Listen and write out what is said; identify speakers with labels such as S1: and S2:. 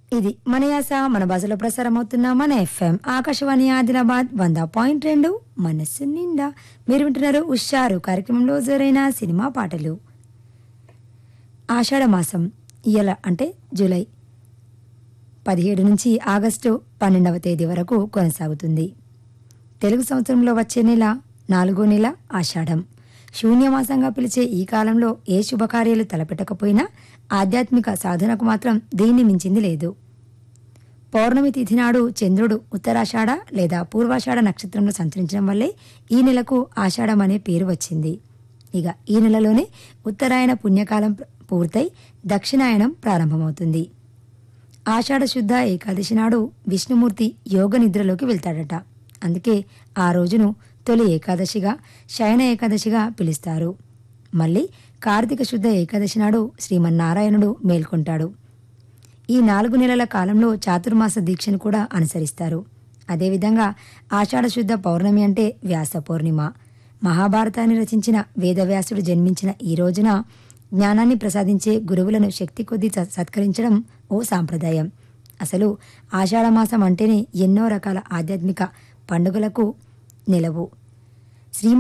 S1: ఇది మన యాస మన భాషలో ప్రసారం అవుతున్న మన ఎఫ్ఎం ఆకాశవాణి ఆదిలాబాద్ వంద పాయింట్ రెండు మనస్సు నిండా మీరు వింటున్నారు ఉషారు కార్యక్రమంలో జరైన సినిమా పాటలు ఆషాఢ మాసం ఇయల అంటే జూలై పదిహేడు నుంచి ఆగస్టు పన్నెండవ తేదీ వరకు కొనసాగుతుంది తెలుగు సంవత్సరంలో వచ్చే నెల నాలుగో నెల ఆషాఢం శూన్యమాసంగా పిలిచే ఈ కాలంలో ఏ శుభకార్యాలు తలపెట్టకపోయినా ఆధ్యాత్మిక సాధనకు మాత్రం దీన్ని మించింది లేదు పౌర్ణమి తిథి నాడు చంద్రుడు ఉత్తరాషాఢ లేదా పూర్వాషాఢ నక్షత్రంలో సంచరించడం వల్లే ఈ నెలకు ఆషాఢం అనే పేరు వచ్చింది ఇక ఈ నెలలోనే ఉత్తరాయణ పుణ్యకాలం ప్ర- పూర్తయి దక్షిణాయనం ప్రారంభమవుతుంది ఆషాఢ శుద్ధ ఏకాదశి నాడు విష్ణుమూర్తి యోగ నిద్రలోకి వెళ్తాడట అందుకే ఆ రోజును తొలి ఏకాదశిగా శయన ఏకాదశిగా పిలుస్తారు మళ్ళీ కార్తీక శుద్ధ ఏకాదశి నాడు శ్రీమన్నారాయణుడు మేల్కొంటాడు ఈ నాలుగు నెలల కాలంలో చాతుర్మాస దీక్షను కూడా అనుసరిస్తారు అదేవిధంగా ఆషాఢ శుద్ధ పౌర్ణమి అంటే వ్యాస పౌర్ణిమ మహాభారతాన్ని రచించిన వేదవ్యాసుడు జన్మించిన ఈ రోజున జ్ఞానాన్ని ప్రసాదించే గురువులను శక్తి కొద్దీ స- సత్కరించడం ఓ సాంప్రదాయం అసలు ఆషాఢమాసం అంటేనే ఎన్నో రకాల ఆధ్యాత్మిక పండుగలకు నిలవు శ్రీ